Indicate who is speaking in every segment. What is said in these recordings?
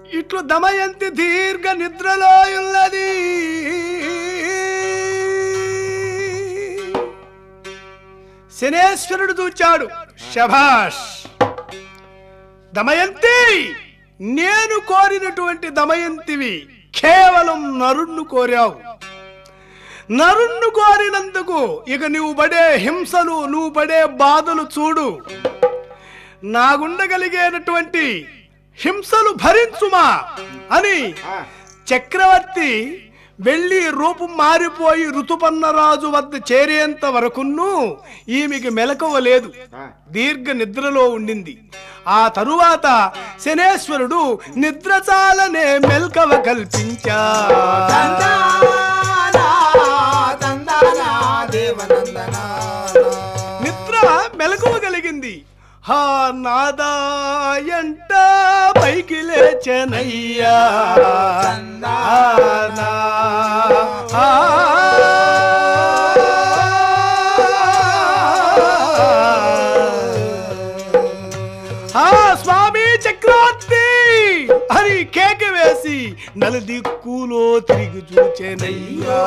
Speaker 1: ఇట్లు దమయంతి దీర్ఘ నిద్రలో ఉన్నది శనేశ్వరుడు చూచాడు శభాష్ దమయంతి నేను కోరినటువంటి దమయంతివి కేవలం నరుణ్ణు కోరావు నరుణ్ణు కోరినందుకు ఇక నువ్వు పడే హింసలు నువ్వు పడే బాధలు చూడు నాగుండగలిగేటటువంటి హింసలు భరించుమా అని చక్రవర్తి వెళ్ళి రూపం మారిపోయి ఋతుపన్నరాజు వద్ద చేరేంత వరకును ఈమెకి మెలకువ లేదు దీర్ఘ నిద్రలో ఉండింది ఆ తరువాత శనేశ్వరుడు నిద్ర చాలనే మెల్కవ కల్పించా నిద్ర మెలకువ కలిగింది హా నాదాయంట పైకి లేచనయ్యా నాదా. ఆ. ఆ స్వామి చక్రవర్తి అని కేక వేసి నలుదిక్కులో తిరిగి చూచేనయ్యా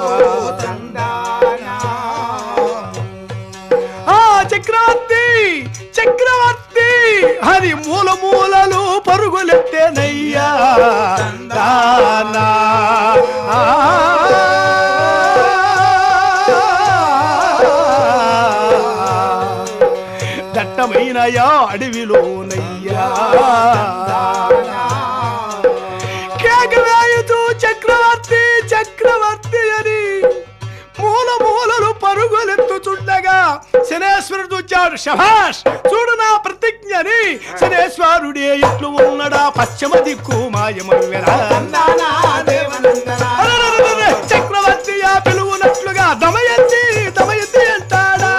Speaker 1: ఆ చక్రవర్తి చక్రవర్తి అది మూల మూలలు పరుగులెత్తేనయ్యా దానా. ఆ. దట్టమైనయా అడవిలోనయ్యా కేక వేయుతూ చక్రవర్తి చక్రవర్తి అని మూల మూలలు పరుగులెత్తుచుండగా శనేశ్వరుడు వచ్చాడు శభాష్ చూడు నా ప్రతిజ్ఞని శనేశ్వరుడే ఇట్లు ఉన్నడా పశ్చిమ దిక్కు మాయమవ్వెరా అరెరెరెరెరె, చక్రవర్తి ఆ పిలువునట్లుగా దమయంతి దమయంతి అంటాడా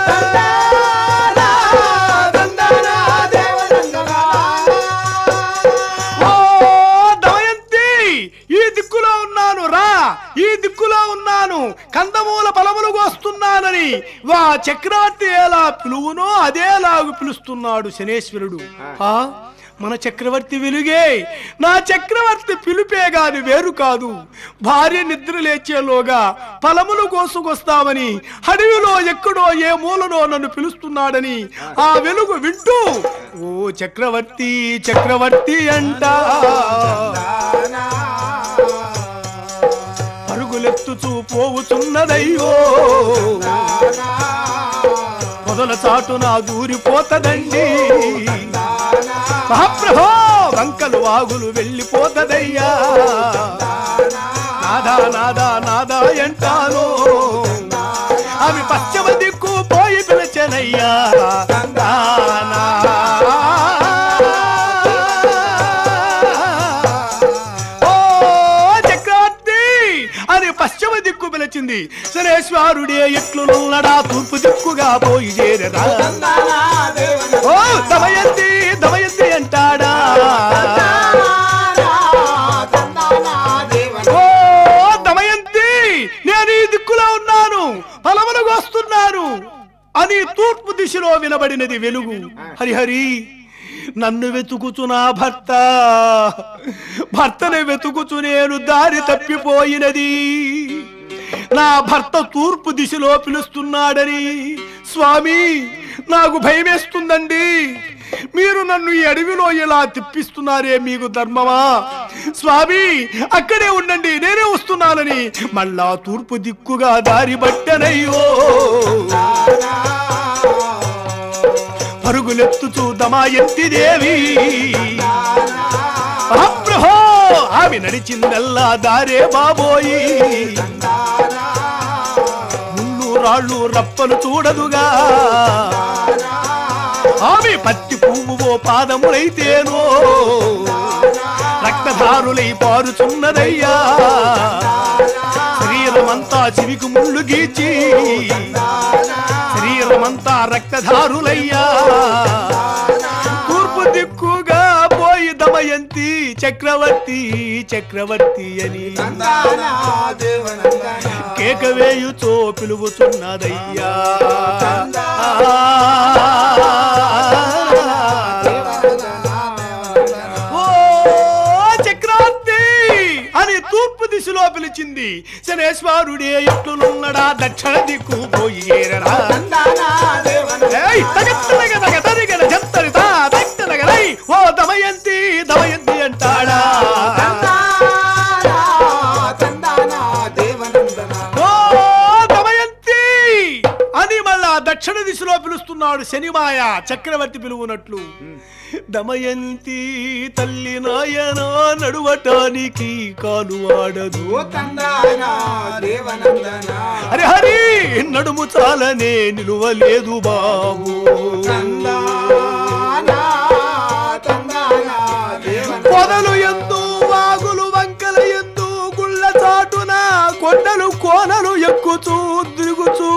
Speaker 1: ఓ దమయంతి ఈ దిక్కులో ఉన్నాను రా ఈ దిక్కులో ఉన్నాను కందమూల ఫలములు వస్తున్నానని వా చక్రవర్తి ఎలా పిలువునో అదేలాగు పిలుస్తున్నాడు శనేశ్వరుడు ఆ మన చక్రవర్తి వెలుగే నా చక్రవర్తి పిలుపే గాని వేరు కాదు భార్య నిద్ర లేచేలోగా ఫలములు కోసుకొస్తామని అడవిలో ఎక్కడో ఏ మూలనో నన్ను పిలుస్తున్నాడని ఆ వెలుగు వింటూ ఓ చక్రవర్తి చక్రవర్తి అంట పరుగులెత్తుచూ పోవుచున్నదయ్యో పొదల చాటున దూరిపోతదండి మహాప్రభో వంకలు వాగులు వెళ్ళిపోతదయ్యా నాదా నాదా నాదా ఎంటాను అవి పశ్చిమ దిక్కు పోయి పిలిచెనయ్యా నానా. ఓ చక్రవర్తి అని పశ్చిమ దిక్కు పిలిచింది శనేశ్వరుడే ఎట్లున్నడా తూర్పు దిక్కుగా పోయి చేరరా ఓ దమయంతి దమయంతి అంటాడా ఓ దమయంతి నేను ఈ దిక్కులో ఉన్నాను ఫలములు వస్తున్నాను అని తూర్పు దిశలో వినబడినది వెలుగు హరిహరి నన్ను వెతుకుచు నా భర్త భర్తను వెతుకుచు నేను దారి తప్పిపోయినది నా భర్త తూర్పు దిశలో పిలుస్తున్నాడని స్వామి నాకు భయమేస్తుందండి మీరు నన్ను ఈ అడవిలో ఇలా తిప్పిస్తున్నారే మీకు ధర్మమా స్వామి అక్కడే ఉండండి నేనే వస్తున్నానని మళ్ళా తూర్పు దిక్కుగా దారి బట్టనయ్యో పరుగులెత్తుచూ దమాయంతి దేవి మహాప్రభో ఆమె నడిచిందల్లా దారే బాబోయి ముళ్ళు రాళ్ళు రప్పలు చూడదుగా ఆమె పత్తి పువ్వు ఓ పాదములైతేనో రక్తధారులై పారుచున్నదయ్యా శరీరమంతా చివికి ముళ్ళు గీచి శరీరమంతా రక్తధారులయ్యా తూర్పు దిక్కుగా పోయి దమయంతి చక్రవర్తి చక్రవర్తి అని కేక వేయుచో పిలువుతున్నదయ్యా ఓ తూర్పు దిశలో పిలిచింది శనేశ్వరుడే ఎట్లున్నడా దక్షిణ దిక్కు పోయి ఏరరా
Speaker 2: తందానా దేవన
Speaker 1: ఏయ్, తగత్తనగ తగ తరిగన జంతరి తా తగత్తనగరై, ఓ దమయంతి దమయంతి అంటాడా
Speaker 2: తందానా తందానా దేవనందన
Speaker 1: ఓ దమయంతి అని మళ్ళా దక్షిణ దిశలో పిలుస్తున్నాడు శనిమాయ చక్రవర్తి పిలువునట్లు దమయంతి తల్లి నాయన నడువటానికి కాలు ఆడదు
Speaker 2: ఓ తందానా దేవనందన
Speaker 1: హరి హరి నడుము చాలనే నిలువలేదు బాబు
Speaker 2: తందానా తందానా దేవన
Speaker 1: పొదలు ఎందు వాగులు వంకల ఎందు గుళ్ళ చాటున కొండలు కోనలు ఎక్కుచూ తిరుగుచూ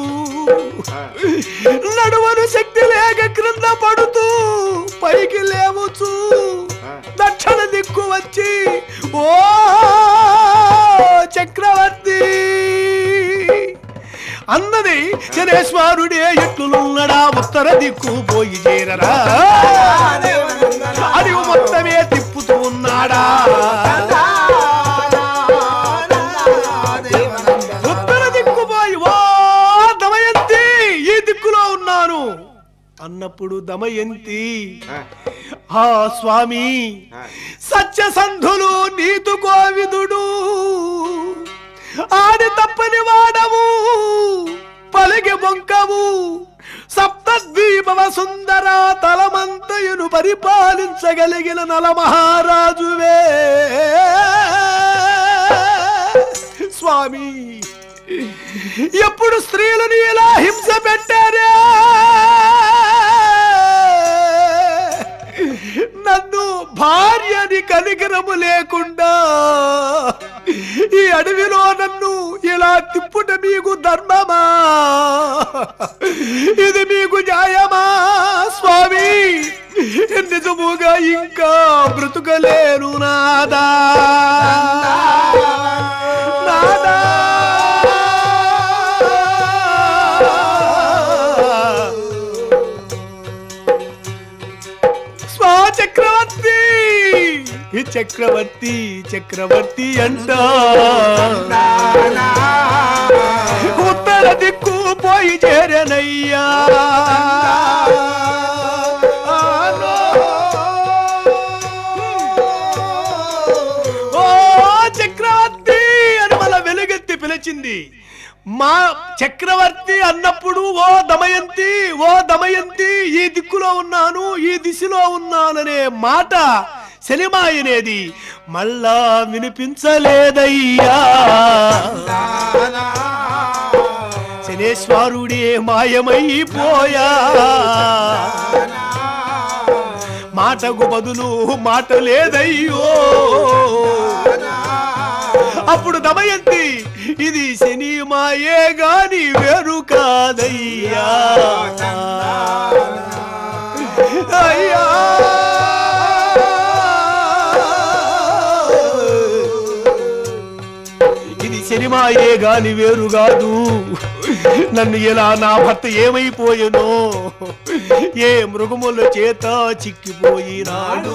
Speaker 1: నడువను శక్తి లేక క్రింద పడుతూ పైకి లేవుచూ దక్షిణ దిక్కు వచ్చి ఓ చక్రవర్తి అన్నది శనేశ్వరుడే ఎట్లున్నడా ఉత్తర దిక్కు పోయి చేరరా
Speaker 2: దేవనందన
Speaker 1: అడివి మొత్తమే తిప్పుతూ ఉన్నాడా ఉత్తర దిక్కు పోయి ఓ దమయంతి ఈ దిక్కులో ఉన్నాను అన్నప్పుడు దమయంతి ఆ స్వామి సత్యసంధులు నీతు కోవిదుడు ఆడి తప్పని వాడవు పలికి బొంకవు సప్తద్వీపవ సుందర తలమంతయును పరిపాలించగలిగిన నలమహారాజువే స్వామి ఎప్పుడు స్త్రీలను ఇలా హింస పెట్టారే నన్ను భార్యని కనికరము లేకుండా ఈ అడవిలో నన్ను ఇలా తిప్పుట మీకు ధర్మమా ఇది మీకు న్యాయమా స్వామి నిజముగా ఇంకా బ్రతుకలేను నాదా నాదా స్వా చక్రవర్తి ఈ చక్రవర్తి చక్రవర్తి అంట ఉత్తర దిక్కు పోయి చేరనయ్యా ఓ చక్రవర్తి అని మన వెలుగెత్తి పిలిచింది మా చక్రవర్తి అన్నప్పుడు ఓ దమయంతి ఓ దమయంతి ఈ దిక్కులో ఉన్నాను ఈ దిశలో ఉన్నాననే మాట శనిమాయనేది మళ్ళా వినిపించలేదయ్యా శనేశ్వరుడే మాయమైపోయా మాటకు బదులు మాట లేదయ్యో అప్పుడు దమయంతి ఇది శని మాయే గాని వేరు కాదయ్యా అయ్యా ఇది సినిమాయే గాని వేరు కాదు నన్ను ఇలా నా భర్త ఏమైపోయెనో ఏ మృగముల చేత చిక్కిపోయినాడు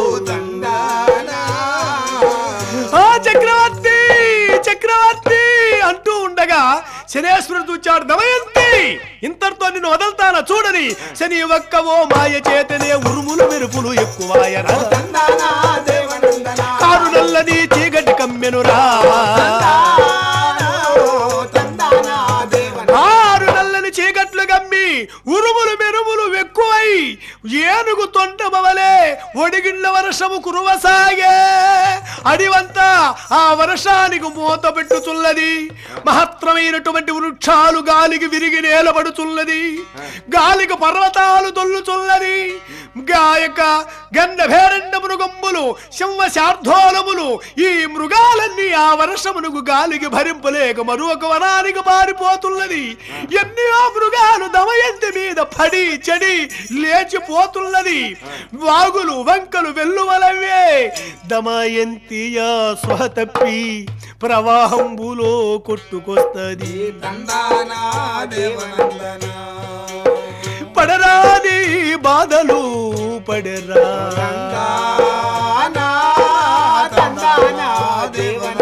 Speaker 1: ఆ చక్రవర్తి చక్రవర్తి అంటూ ఉండగా శనేశ్వరుడు చూచాడు దమయంతి ఇంతటితో నిన్ను వదల్తానా చూడని శని ఒక్కవో మాయ చేతనే ఉరుములు మెరుపులు ఎక్కువాయరా కారు నల్లని చీకటి కమ్మెనురా ఆరు నల్లని చీకట్లు గమ్మి ఉరుములు మెరుములు ఎక్కువై ఏనుగు తొంటమవలే ఒడిగిళ్ళ వర్షము కురువసాగే అడివంతా ఆ వర్షానికి మూత పెట్టుచున్నది మహత్తరమైనటువంటి వృక్షాలు గాలికి విరిగి నేలబడుచున్నది గాలికి పర్వతాలు తొల్లుచున్నది గాయక గండ భేరండ మృగమ్ములు సింహ శార్ధోలములు ఈ మృగాలన్నీ ఆ వర్షమునకు గాలికి భరింపలేక మరొక వనానికి పారిపోతున్నది ఎన్నో మృగాలు దమయంతి మీద పడి చెడి లేచిపోతున్నది వాగులు వంకలు వెల్లువలవే దమయంతియా స్వహ తప్పి ప్రవాహంబులో కొట్టుకొస్తది పడరాని బాధలు పడరా
Speaker 2: దేవన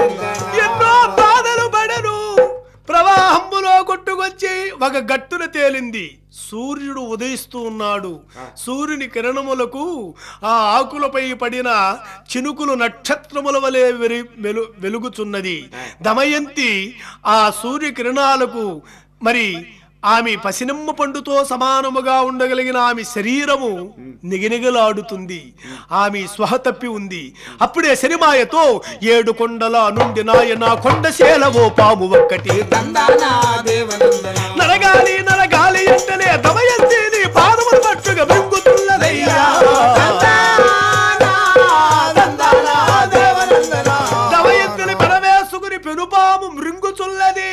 Speaker 1: ఒక గట్టున తేలింది సూర్యుడు ఉదయిస్తూ ఉన్నాడు సూర్యుని కిరణములకు ఆ ఆకులపై పడిన చినుకులు నక్షత్రముల వలె వెరి వెలు వెలుగుచున్నది దమయంతి ఆ సూర్య కిరణాలకు మరి ఆమె పసినమ్మ పండుతో సమానముగా ఉండగలిగిన ఆమె శరీరము నిగనిగలాడుతుంది ఆమె స్వహ తప్పి ఉంది అప్పుడే శనిమాయతో ఏడు కొండల నుండి నాయన కొండశేలవో పాము ఒక్కటి
Speaker 2: తందాన దేవనందన
Speaker 1: నరగాలి నరగాలి అంటనే దమయంతిని పాదములు పట్టుగా వెంగుతున్నదయ్యా
Speaker 2: తందాన తందాన దేవనందన
Speaker 1: దమయంతిని పెనవేసుకుని పెనుపాము మృంగుచున్నది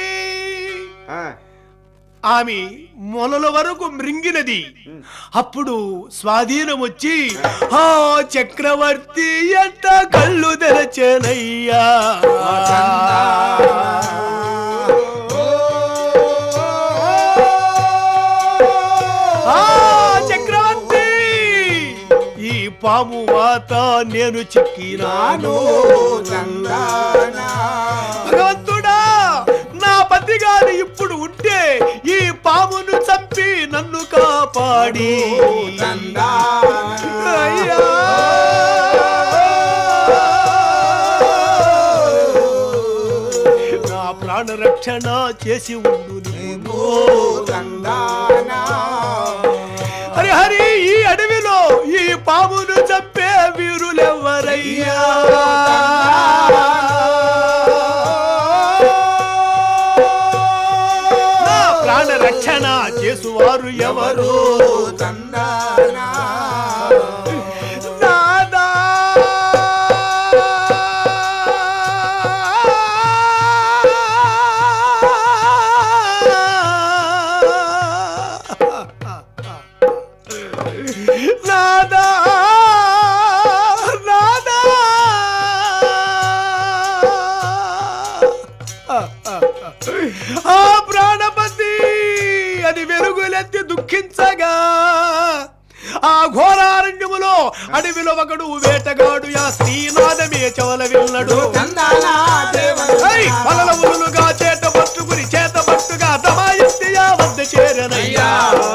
Speaker 1: ఆమె మొలల వరకు మృంగినది అప్పుడు స్వాధీనం వచ్చి ఆ చక్రవర్తి ఎంత కళ్ళు తెరచేనయ్యా ఆ చక్రవర్తి ఈ పాము వాత నేను చిక్కినాను
Speaker 2: తందాన
Speaker 1: భగవంతుడా నా పతి గారు ఇప్పుడు ఉంటే ఈ పామును చంపి నన్ను కాపాడి
Speaker 2: తందాన
Speaker 1: అయ్యా నా ప్రాణ రక్షణ చేసి ఉండు నీవు
Speaker 2: తందాన
Speaker 1: హరి హరి ఈ అడవిలో ఈ పామును చంపే వీరులెవరయ్యా నా ప్రాణ రక్షణ చేసువారు ఎవరు
Speaker 2: తందాన
Speaker 1: నాదా నాదా నాదా ఆ ప్రాణపతి అది వెలుగులెత్తి దుఃఖించగా ఆ ఘోరారణ్యములో అడవిలో ఒకడు వేటగాడు యా శ్రీనాథమే చవల విన్నడు
Speaker 2: తందాన
Speaker 1: ఐ, పలల ఉరులుగా చేత పట్టుకుని చేత పట్టుగా దమాయించియా వద్ద చేరనయ్యా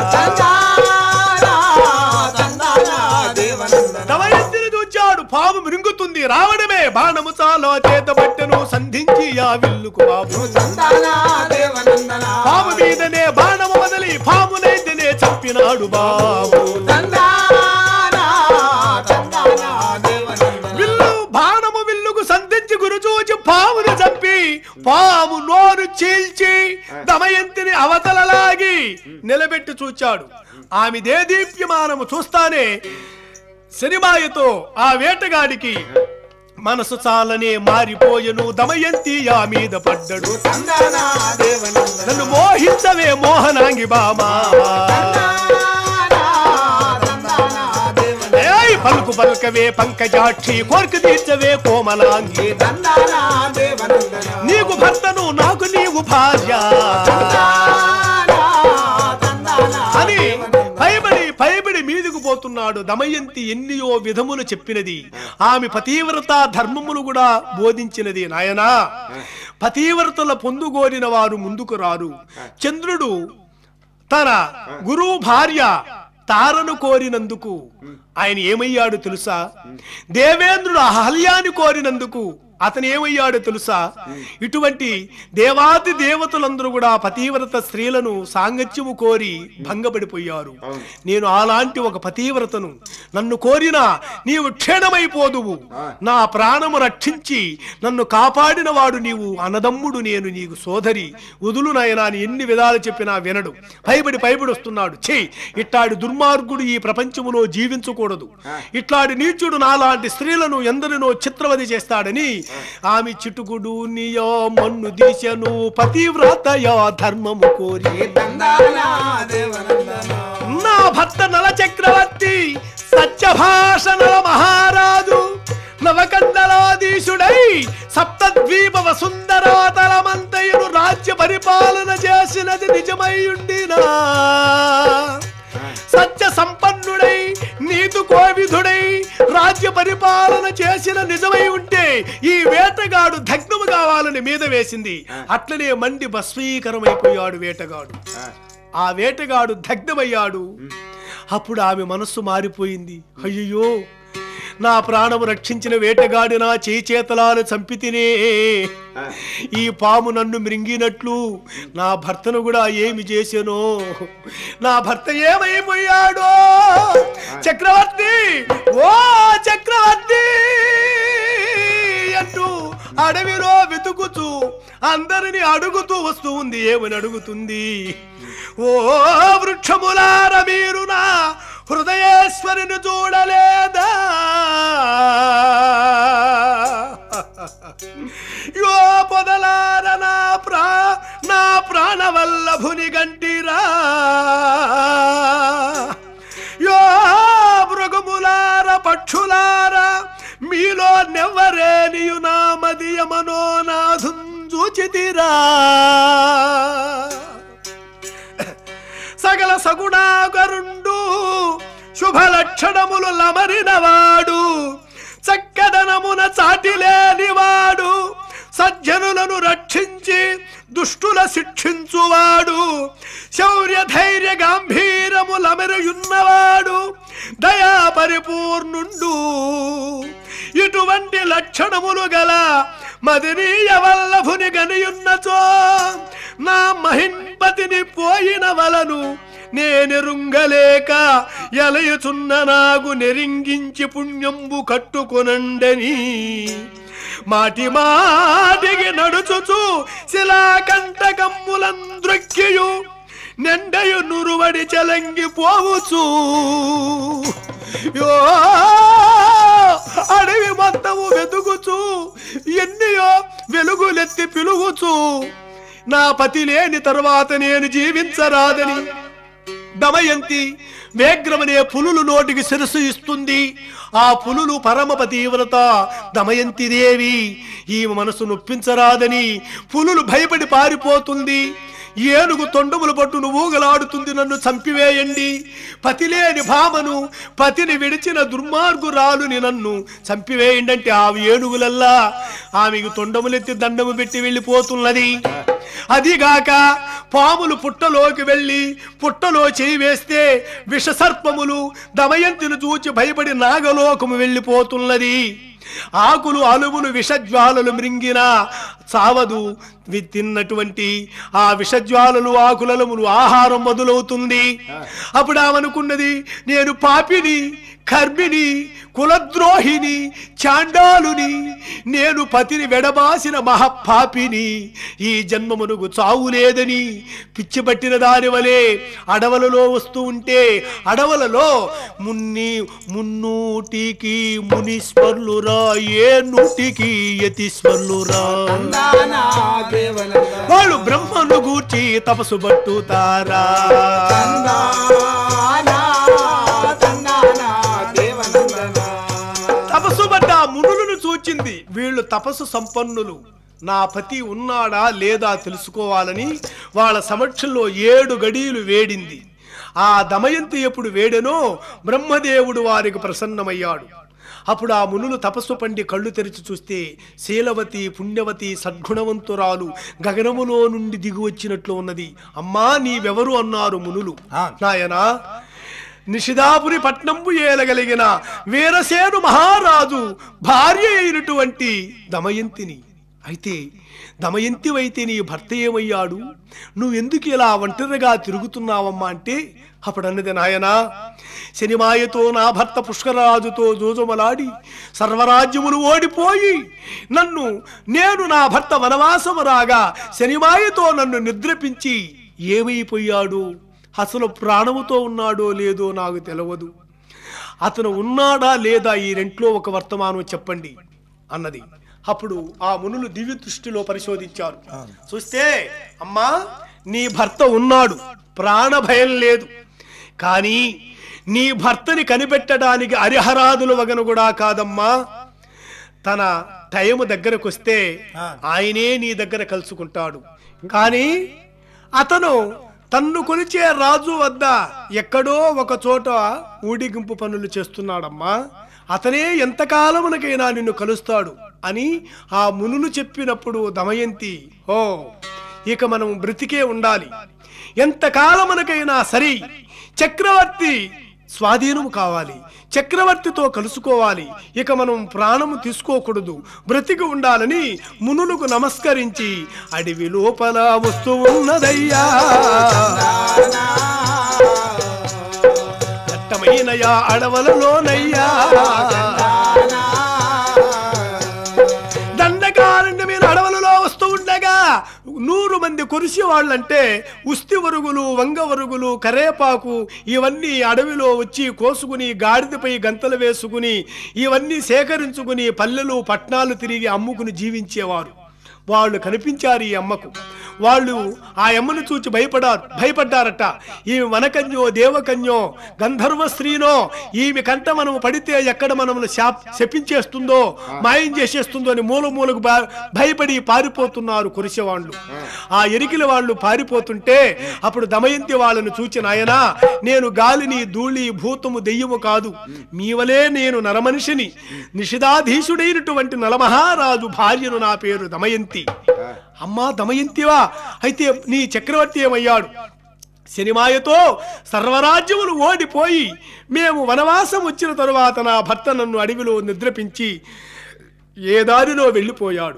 Speaker 2: తందాన తందాన దేవనందన
Speaker 1: దమయంతిని చూచాడు పాము మృంగుతుంది రావడమే బాణము చాలా చేత పట్టెను సంధించి ఆ విల్లుకు బాబు
Speaker 2: తందాన దేవనందన
Speaker 1: పాము మీదనే బాణము వదిలి పామునైతేనే చంపినాడు బాబు
Speaker 2: తందాన తందాన దేవనందన
Speaker 1: విల్లు బాణము విల్లుకు సంధించి గురుచూచి పామును చంపి పాము నోరు చీల్చి దమయంతిని అవతలలాగి నిలబెట్టి చూచాడు ఆమె దేదీప్యమానము చూస్తానే శనిమాయతో ఆ వేటగాడికి మనసు చాలనే మారిపోయెను దమయంతి ఆ మీద పడ్డడు
Speaker 2: తందాన దేవనందన
Speaker 1: నన్ను మోహించవే మోహనాంగి బామా
Speaker 2: తందాన తందాన దేవనందన
Speaker 1: ఏయ్ పలుకు పలుకవే పంకజాక్షి కోరిక తీర్చవే కోమలాంగి
Speaker 2: తందాన దేవనందన
Speaker 1: నీకు భర్తను నాకు నీవు భార్య
Speaker 2: తందాన తందాన
Speaker 1: అని
Speaker 2: దేవనందన
Speaker 1: భయపడి భయపడి మీదికి పోతున్నాడు దమయంతి ఎన్నియో విధములు చెప్పినది ఆమె పతీవ్రత ధర్మములు కూడా బోధించినది నాయనా పతీవ్రతల పొందుగోరిన వారు ముందుకు రారు చంద్రుడు తన గురువు భార్య తారను కోరినందుకు ఆయన ఏమయ్యాడు తెలుసా దేవేంద్రుడు అహల్యాన్ని కోరినందుకు అతను ఏమయ్యాడు తెలుసా ఇటువంటి దేవాది దేవతలందరూ కూడా పతీవ్రత స్త్రీలను సాంగత్యము కోరి భంగపడిపోయారు నేను అలాంటి ఒక పతీవ్రతను నన్ను కోరినా నీవు క్షీణమైపోదువు నా ప్రాణము రక్షించి నన్ను కాపాడిన వాడు నీవు అన్నదమ్ముడు నేను నీకు సోదరి వదులు నాయనా అని ఎన్ని విధాలు చెప్పినా వినడు భయపడి భయపడి వస్తున్నాడు ఛీ ఇట్లాడి దుర్మార్గుడు ఈ ప్రపంచములో జీవించకూడదు ఇట్లాడి నీచుడు నాలాంటి స్త్రీలను ఎందరినో చిత్రవధి చేస్తాడని ఆమె చిటుకుడు నియో మన్ను దిశను పతివ్రతయో ధర్మము కోరి
Speaker 2: తందాన దేవనందన
Speaker 1: నా భర్త నల చక్రవర్తి సత్యభాషణల మహారాజు నవకండలాధీశుడై సప్తద్వీప వసుంధరాతలమంతయును రాజ్య పరిపాలన చేసినది నిజమై ఉండినా సత్య సంపన్నుడై నీతు కోవిధుడై రాజ్య పరిపాలన చేసిన నిజమై ఉంటే ఈ వేటగాడు దగ్ధము కావాలని మీద వేసింది అట్లనే మండి భస్మీకరమైపోయాడు వేటగాడు ఆ వేటగాడు దగ్ధమయ్యాడు అప్పుడు ఆమె మనస్సు మారిపోయింది అయ్యో నా ప్రాణము రక్షించిన వేటగాడి నా చేయి చేతలాలు చంపితినే ఈ పాము నన్ను మృంగినట్లు నా భర్తను కూడా ఏమి చేశానో నా భర్త ఏమైపోయాడో చక్రవర్తి ఓ చక్రవర్తి అంటూ అడవిలో వెతుకుతూ అందరిని అడుగుతూ వస్తూ ఉంది ఏమని అడుగుతుంది ఓ వృక్షములార మీరు నా హృదయేశ్వరిని చూడలేదా యో పొదలార నా ప్రా నా ప్రాణవల్లభుని గంటిరా యో మృగములార పక్షులార మీలో నెవ్వరేనియు నా మదియ మనోనాథుం చూచితిరా సకల సగుణాగరుండు శుభ లక్షణములు లమరినవాడు చక్కదనమున చాటిలేనివాడు సజ్జనులను రక్షించి దుష్టుల శిక్షించువాడు శౌర్య ధైర్య గాంభీరములమెరయున్నవాడు దయా పరిపూర్ణుండు ఇటువంటి లక్షణములు గల మదినీయ వల్లభుని గనియున్నచో నా మహింపతిని పోయిన వలను నేనెరుంగలేక ఎలయుచున్న నాకు నెరింగించి పుణ్యంబు కట్టుకొనండని మాటి మాటికి నడుచుచు శిలాకంటకమ్ములందృక్కియు నెండయు నురువడి చెలంగి పోవుచు యో అడవి మొత్తము వెతుకుచు ఎన్నియో వెలుగులెత్తి పిలుగుచు నా పతి లేని తర్వాత నేను జీవించరాదని దమయంతి వేగ్రమనే పులులు నోటికి శిరస్సు ఇస్తుంది ఆ పులులు పరమప తీవ్రత దమయంతి దేవి ఈమె మనసు నొప్పించరాదని పులులు భయపడి పారిపోతుంది ఏనుగు తొండములు పట్టును ఊగలాడుతుంది నన్ను చంపివేయండి పతిలేని భామను పతిని విడిచిన దుర్మార్గురాలుని నన్ను చంపివేయండి అంటే ఆ ఏనుగులల్లా ఆమెకు తొండములెత్తి దండము పెట్టి వెళ్ళిపోతున్నది అదిగాక పాములు పుట్టలోకి వెళ్ళి పుట్టలో చేయి వేస్తే విషసర్పములు దమయంతిని చూచి భయపడి నాగలోకము వెళ్ళిపోతున్నది ఆకులు అలుములు విషజ్వాలలు మృంగిన చావదు వి- తిన్నటువంటి ఆ విషజ్వాలలు ఆకులములు ఆహారం మొదలవుతుంది అప్పుడు ఆమెనుకున్నది నేను పాపిని కర్మిని కులద్రోహిని చాండాలుని నేను పతిని వెడబాసిన మహపాపిని ఈ జన్మమునకు చావు లేదని పిచ్చిపట్టిన దాని వలె అడవులలో వస్తూ ఉంటే అడవులలో మున్ని మున్నూటికి మునిస్మర్లురా ఏ నూటికి యతిస్మర్లురా
Speaker 2: తందానా దేవనందన
Speaker 1: వాళ్ళు బ్రహ్మను గూర్చి తపసు పట్టుతారా
Speaker 2: తందానా తందానా దేవనందన
Speaker 1: తపస్సు పడ్డ ఆ మునులను చూచింది వీళ్ళు తపస్సు సంపన్నులు నా పతి ఉన్నాడా లేదా తెలుసుకోవాలని వాళ్ళ సమక్షంలో ఏడు గడియలు వేడింది ఆ దమయంతి ఎప్పుడు వేడెనో బ్రహ్మదేవుడు వారికి ప్రసన్నమయ్యాడు అప్పుడు ఆ మునులు తపస్సు పండి కళ్ళు తెరిచి చూస్తే శీలవతి పుణ్యవతి సద్గుణవంతురాలు గగనములో నుండి దిగి వచ్చినట్లు ఉన్నది అమ్మా నీవెవరు అన్నారు మునులు
Speaker 2: ఆ.
Speaker 1: నాయనా నిషిదాపురి పట్నంబు ఏలగలిగిన వీరసేను మహారాజు భార్య అయినటువంటి దమయంతిని అయితే దమయంతివైతే నీ భర్త ఏమయ్యాడు నువ్వెందుకు ఇలా ఒంటరిగా తిరుగుతున్నావమ్మా అంటే అప్పుడు అన్నది నాయనా శనిమాయతో నా భర్త పుష్కరరాజుతో జోజుమలాడి సర్వరాజ్యములు ఓడిపోయి నన్ను నేను నా భర్త వనవాసము రాగా శనిమాయతో నన్ను నిద్రపించి ఏమైపోయాడు అసలు ప్రాణముతో ఉన్నాడో లేదో నాకు తెలియదు అతను ఉన్నాడా లేదా ఈ రెంట్లో ఒక వర్తమానం చెప్పండి అన్నది అప్పుడు ఆ మునులు దివ్య దృష్టిలో పరిశోధించారు చూస్తే అమ్మా నీ భర్త ఉన్నాడు ప్రాణ భయం లేదు కానీ నీ భర్తని కనిపెట్టడానికి అరిహరాదులు వగను కూడా కాదమ్మా తన టైము దగ్గరకు వస్తే ఆయనే నీ దగ్గర కలుసుకుంటాడు కానీ అతను తన్ను కొలిచే రాజు వద్ద ఎక్కడో ఒక చోట ఊడిగింపు పనులు చేస్తున్నాడమ్మా అతనే ఎంతకాలమునకైనా నిన్ను కలుస్తాడు అని ఆ మునులు చెప్పినప్పుడు దమయంతి ఓ ఇక మనం బ్రతికే ఉండాలి ఎంతకాలమునకైనా సరే చక్రవర్తి స్వాధీనము కావాలి చక్రవర్తితో కలుసుకోవాలి ఇక మనం ప్రాణము తీసుకోకూడదు బ్రతికి ఉండాలని మునులకు నమస్కరించి అడవి లోపల వస్తూ ఉన్నదయ్యా దట్టమైనయా అడవలలోనయ్యా దండకారణ్య మీరు అడవులలో వస్తూ ఉండగా నూరు మంది కురిసి వాళ్ళంటే ఉస్తి వరుగులు వంగ వరుగులు కరేపాకు ఇవన్నీ అడవిలో వచ్చి కోసుకుని గాడిదపై గంతలు వేసుకుని ఇవన్నీ సేకరించుకుని పల్లెలు పట్నాలు తిరిగి అమ్ముకుని జీవించేవారు వాళ్ళు కనిపించారు ఈ అమ్మకు వాళ్ళు ఆ అమ్మను చూచి భయపడారు భయపడ్డారట ఈమె వనకన్యో దేవకన్యో గంధర్వ స్త్రీనో ఈమె కంట మనం పడితే ఎక్కడ మనల్ని శాప్ శపించేస్తుందో మాయం చేసేస్తుందో అని మూల మూలకు భ- భయపడి పారిపోతున్నారు కురిసేవాళ్ళు ఆ ఎరికిల వాళ్ళు పారిపోతుంటే అప్పుడు దమయంతి వాళ్ళను చూచి నాయనా నేను గాలిని ధూళి భూతము దెయ్యము కాదు మీవలే నేను నరమనిషిని నిషిదాధీశుడైనటువంటి నలమహారాజు భార్యను నా పేరు దమయంతి అమ్మా దమయంతివా అయితే నీ చక్రవర్తి ఏమయ్యాడు సినిమాయతో సర్వరాజ్యములు ఓడిపోయి మేము వనవాసం వచ్చిన తరువాత నా భర్త నన్ను అడవిలో నిద్రపించి ఏ దారిలో వెళ్ళిపోయాడు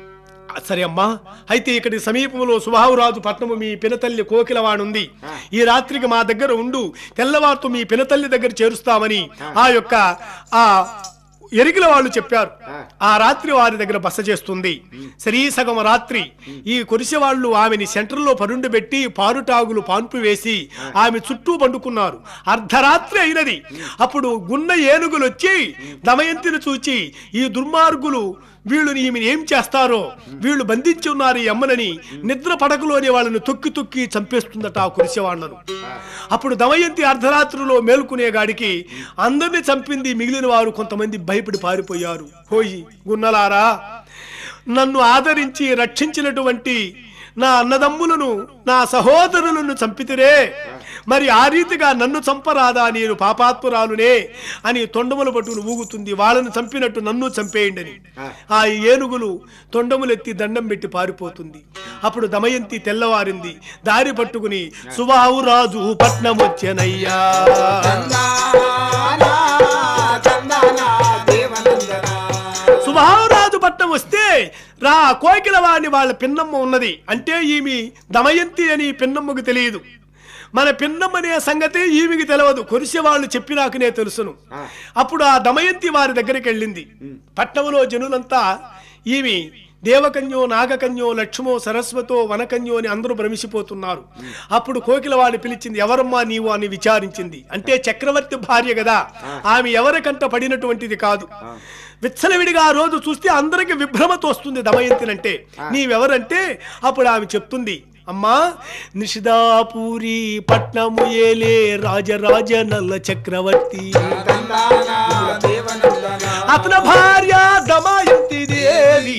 Speaker 1: సరే అమ్మా అయితే ఇక్కడి సమీపంలో సుబాహురాజు పట్నము మీ పినతల్లి కోకిలవాణుంది ఈ రాత్రికి మా దగ్గర ఉండు తెల్లవారుతో మీ పినతల్లి దగ్గర చేరుస్తామని ఆ యొక్క ఆ ఎరిగిల వాళ్ళు చెప్పారు ఆ రాత్రి వారి దగ్గర బస చేస్తుంది సరీ సగం రాత్రి ఈ కొరిసె వాళ్ళు ఆమెని సెంటర్లో పరుండబెట్టి పారుటాగులు పాన్పు వేసి ఆమె చుట్టూ పండుకున్నారు అర్ధరాత్రి అయినది అప్పుడు గున్న ఏనుగులు వచ్చి దమయంతిని చూచి ఈ దుర్మార్గులు వీళ్ళు ఈమెను ఏం చేస్తారో వీళ్ళు బంధించి ఉన్నారు ఈ అమ్మనని నిద్ర పడకలోని వాళ్ళని తొక్కి తొక్కి చంపేస్తుందట ఆ కురిసేవాళ్లను అప్పుడు దమయంతి అర్ధరాత్రిలో మేల్కొనే గాడికి అందరిని చంపింది మిగిలిన వారు కొంతమంది భయపడి పారిపోయారు హోయి గున్నలారా నన్ను ఆదరించి రక్షించినటువంటి నా అన్నదమ్ములను నా సహోదరులను చంపితిరే మరి ఆ రీతిగా నన్ను చంపరాదా నేను పాపాత్మురాలునే అని తొండములు పట్టుకుని ఊగుతుంది వాళ్ళని చంపినట్టు నన్ను చంపేయండి అని ఆ ఏనుగులు తొండములెత్తి దండం పెట్టి పారిపోతుంది అప్పుడు దమయంతి తెల్లవారింది దారి పట్టుకుని సుబాహు రాజు పట్నం వచ్చెనయ్యా
Speaker 2: తందానా, తందానా, దేవనందనా.
Speaker 1: సుబాహురాజు పట్నం వస్తే రా కోకిలవాణి వాళ్ళ పిన్నమ్మ ఉన్నది అంటే ఈమె దమయంతి అని పిన్నమ్మకు తెలియదు మన పిన్నమ్మ అనే సంగతి ఈమెకి తెలియదు కొరిసే వాళ్ళు చెప్పినాకనే తెలుసును అప్పుడు ఆ దమయంతి వారి దగ్గరికి వెళ్ళింది పట్నంలో జనులంతా ఈమె దేవకన్యో నాగకన్యో లక్ష్మో సరస్వతో వనకన్యో అని అందరూ భ్రమిసిపోతున్నారు అప్పుడు కోకిలవాణి పిలిచింది ఎవరమ్మా నీవు అని విచారించింది అంటే చక్రవర్తి భార్య కదా ఆమె ఎవరికంట పడినటువంటిది కాదు విచ్చలవిడిగా ఆ రోజు చూస్తే అందరికి విభ్రమత వస్తుంది దమయంతినంటే నీవెవరంటే అప్పుడు ఆమె చెప్తుంది అమ్మా నిషిదాపూరి పట్నము ఏలే రాజరాజ నల్ల చక్రవర్తి
Speaker 2: తందానా, దేవనందనా.
Speaker 1: అతని భార్య దమయంతి దేవి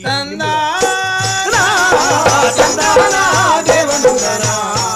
Speaker 2: తందానా, తందానా, దేవనందనా.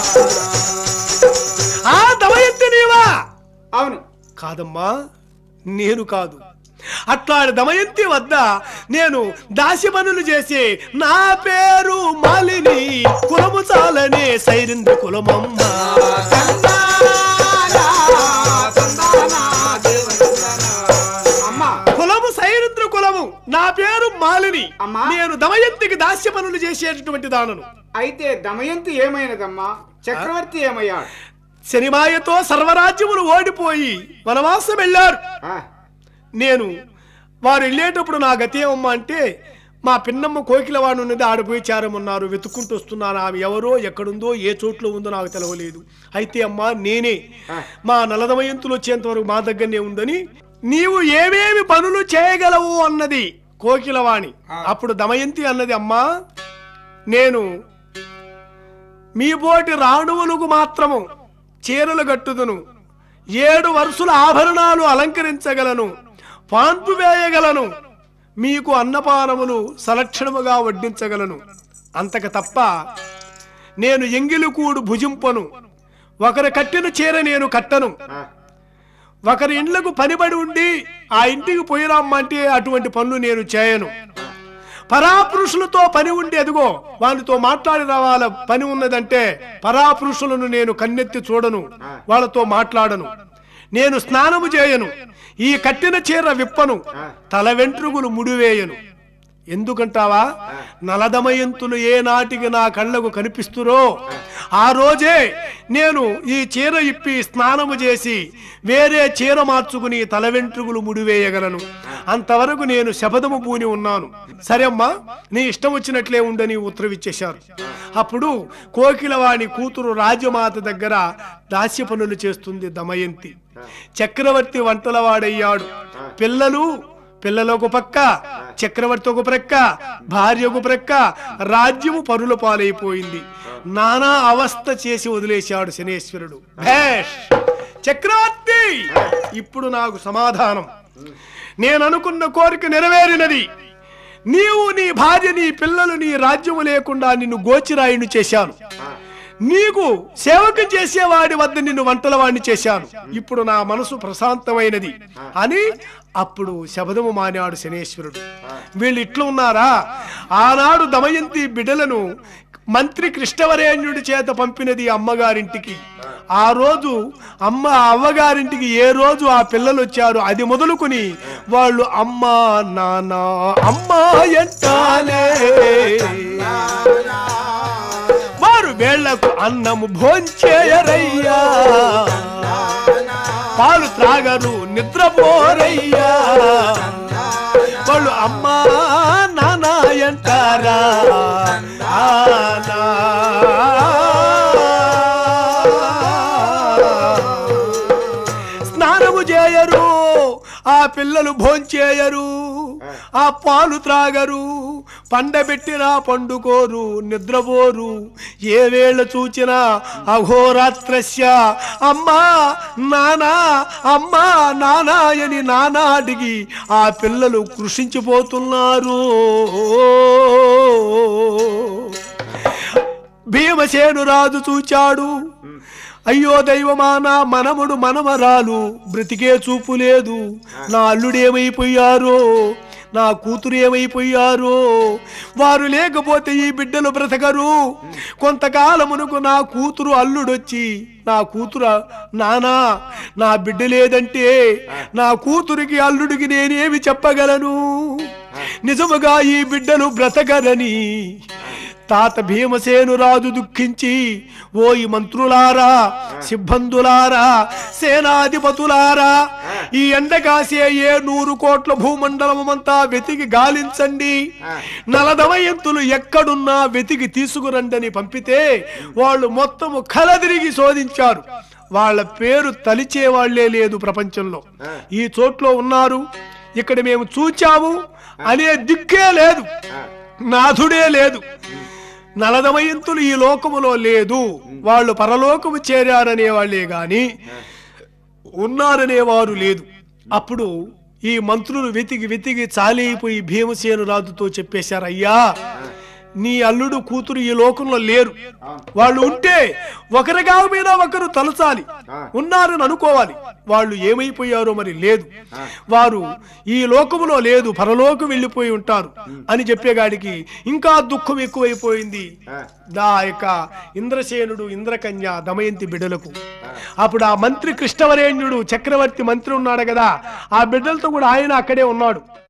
Speaker 1: ఆ దమయంతి నీవా
Speaker 2: అవును
Speaker 1: కాదమ్మా నేను కాదు అట్లాంటి దమయంతి వద్ద నేను దాసి పనులు చేసి నా పేరు మాలిని కులము చాలనే సైరింద్ర కులమమ్మ
Speaker 2: తందానా, తందానా, దేవనందనా. అమ్మా
Speaker 1: కులము సైరింద్ర కులము నా పేరు మాలిని
Speaker 2: అమ్మా.
Speaker 1: నేను దమయంతికి దాస్య పనులు చేసేటటువంటి దానను
Speaker 2: అయితే దమయంతి ఏమైనదమ్మా చక్రవర్తి ఏమయ్యాడు
Speaker 1: శనిమాయతో సర్వరాజ్యములు ఓడిపోయి వనవాసం వెళ్ళారు
Speaker 2: ఆ,
Speaker 1: నేను వారు వెళ్ళేటప్పుడు నా గతి ఏమమ్మా అంటే మా పిన్నమ్మ కోకిలవాడు ఉన్నది ఆడిపోయి చేరమన్నారు వెతుక్కుంటూ వస్తున్నాను ఆమె ఎవరో ఎక్కడుందో ఏ చోట్లో ఉందో నాకు తెలవలేదు అయితే అమ్మా నేనే మా నలదమయంతులు వచ్చేంత వరకు మా దగ్గరనే ఉందని నీవు ఏమేమి పనులు చేయగలవు అన్నది కోకిలవాణి అప్పుడు దమయంతి అన్నది అమ్మా నేను మీ బోటి రాణువులకు మాత్రము చీరలు కట్టుదును ఏడు వరుసల ఆభరణాలు అలంకరించగలను పాన్పు వేయగలను మీకు అన్నపానములు సలక్షణముగా వడ్డించగలను అంతకు తప్ప నేను ఎంగిలికూడు భుజింపను ఒకరు కట్టిన చీర నేను కట్టను
Speaker 2: ఆ,
Speaker 1: ఒకరి ఇండ్లకు పనిబడి ఉండి ఆ ఇంటికి పోయిరామ్మంటే అటువంటి పనులు నేను చేయను పరాపురుషులతో పని ఉండి అదిగో వాళ్ళతో మాట్లాడి రావాల పని ఉన్నదంటే పరాపురుషులను నేను కన్నెత్తి చూడను వాళ్ళతో మాట్లాడను నేను స్నానము చేయను ఈ కట్టిన చీర విప్పను తల వెంట్రుకలు ముడివేయను ఎందుకంటావా నలదమయంతులు ఏ నాటికి నా కళ్ళకు కనిపిస్తురో ఆ రోజే నేను ఈ చీర ఇప్పి స్నానము చేసి వేరే చీర మార్చుకుని తల వెంట్రుకలు ముడివేయగలను అంతవరకు నేను శపథము పూని ఉన్నాను సరే అమ్మా నీ ఇష్టం వచ్చినట్లే ఉండని ఉత్తరవిచ్చేశారు అప్పుడు కోకిలవాణి కూతురు రాజమాత దగ్గర దాస్య పనులు చేస్తుంది దమయంతి చక్రవర్తి వంటలవాడయ్యాడు పిల్లలు పిల్లలకు పక్క చక్రవర్తి ఒక ప్రక్క భార్య ఒక ప్రక్క రాజ్యము పరుల పాలైపోయింది నానా అవస్థ చేసి వదిలేశాడు శనేశ్వరుడు భేష్ చక్రవర్తి ఇప్పుడు నాకు సమాధానం నేను అనుకున్న కోరిక నెరవేరినది నీవు నీ భార్య నీ పిల్లలు నీ రాజ్యము లేకుండా నిన్ను గోచిరాయుని చేశాను నీకు సేవకు చేసేవాడి వద్ద నిన్ను వంటల వాడిని చేశాను ఇప్పుడు నా మనసు ప్రశాంతమైనది అని అప్పుడు శబదము మానాడు శనేశ్వరుడు వీళ్ళు ఇట్లా ఉన్నారా ఆనాడు దమయంతి బిడ్డలను మంత్రి కృష్ణవరేణ్యుడి చేత పంపినది అమ్మగారింటికి ఆ రోజు అమ్మ అవ్వగారింటికి ఏ రోజు ఆ పిల్లలు వచ్చారు అది మొదలుకొని వాళ్ళు అమ్మ నాన్న అమ్మ ఎంటాలే వారు వేళ్లకు అన్నము భోంచేయరయ్యా పాలు త్రాగరు నిద్రపోరయ్యా వాళ్ళు అమ్మా నాన్న అంటారా ఆ, నా. స్నానము చేయరు ఆ పిల్లలు భోంచేయరు ఆ పాలు త్రాగరు పండబెట్టినా పండుకోరు నిద్రపోరు ఏ వేళ చూచినా అఘోరాత్రస్య అమ్మా నానా అమ్మా నానా అని నానాటికి ఆ పిల్లలు కృషించిపోతున్నారు భీమసేను రాజు చూచాడు అయ్యో దైవమా నా మనముడు మనమరాలు బ్రతికే చూపు లేదు నా అల్లుడేమైపోయారో నా కూతురు ఏమైపోయారో వారు లేకపోతే ఈ బిడ్డలు బ్రతకరు కొంతకాలమునకు నా కూతురు అల్లుడొచ్చి నా కూతురు నానా నా బిడ్డ లేదంటే నా కూతురికి అల్లుడికి నేనేమి చెప్పగలను నిజముగా ఈ బిడ్డలు బ్రతకరని తాత భీమసేను రాజు దుఃఖించి ఓయి మంత్రులారా సిబ్బందులారా సేనాధిపతులారా ఈ ఎండ కాసే ఏ నూరు కోట్ల భూమండలమంతా వెతికి గాలించండి నలదమయంతులు ఎక్కడున్నా వెతికి తీసుకురండని పంపితే వాళ్ళు మొత్తము కలదిరిగి శోధించారు వాళ్ళ పేరు తలిచే వాళ్లే లేదు ప్రపంచంలో ఈ చోట్లో ఉన్నారు ఇక్కడ మేము చూచాము అనే దిక్కే లేదు నాథుడే లేదు నలదమయంతులు ఈ లోకములో లేదు వాళ్ళు పరలోకము చేరారనే వాళ్ళే గాని ఉన్నారనే వారు లేదు అప్పుడు ఈ మంత్రులు వెతికి వెతికి చాలిపోయి భీమసేను రాజుతో చెప్పేశారు అయ్యా నీ అల్లుడు కూతురు ఈ లోకంలో లేరు వాళ్ళు ఉంటే ఒకరిగా మీద ఒకరు తలచాలి ఉన్నారని అనుకోవాలి వాళ్ళు ఏమైపోయారో మరి లేదు వారు ఈ లోకములో లేదు పరలోకం వెళ్ళిపోయి ఉంటారు అని చెప్పేగాడికి ఇంకా దుఃఖం ఎక్కువైపోయింది దా యొక్క ఇంద్రసేనుడు ఇంద్రకన్య దమయంతి బిడ్డలకు అప్పుడు ఆ మంత్రి కృష్ణవరేణ్యుడు చక్రవర్తి మంత్రి ఉన్నాడు కదా ఆ బిడ్డలతో కూడా ఆయన అక్కడే ఉన్నాడు